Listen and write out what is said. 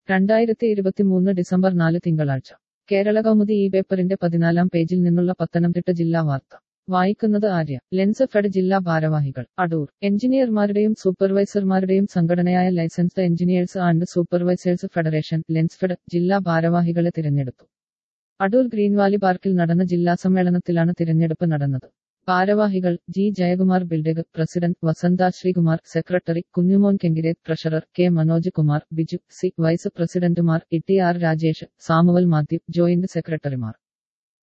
രണ്ടായിരത്തി ഇരുപത്തിമൂന്ന് ഡിസംബർ നാല് തിങ്കളാഴ്ച കേരള കൗമുദി ഈ പേപ്പറിന്റെ പതിനാലാം പേജിൽ നിന്നുള്ള പത്തനംതിട്ട ജില്ലാ വാർത്ത വായിക്കുന്നത് ആര്യ ലെൻസ് ഫെഡ് ജില്ലാ ഭാരവാഹികൾ അടൂർ എഞ്ചിനീയർമാരുടെയും സൂപ്പർവൈസർമാരുടെയും സംഘടനയായ licensed engineers and supervisors federation Lensfed ജില്ലാ ഭാരവാഹികളെ തിരഞ്ഞെടുത്തു അടൂർ ഗ്രീൻവാലി പാർക്കിൽ നടന്ന ജില്ലാ സമ്മേളനത്തിലാണ് തിരഞ്ഞെടുപ്പ് നടന്നത് ഭാരവാഹികൾ ജി ജയകുമാർ ബിൽഡേഗ് പ്രസിഡന്റ് വസന്ത ശ്രീകുമാർ സെക്രട്ടറി കുഞ്ഞുമോൻ കെങ്കിരെ treasurer K Manoj Kumar Biju C vice പ്രസിഡന്റുമാർ E T R Rajesh Samuel Mathew joint സെക്രട്ടറിമാർ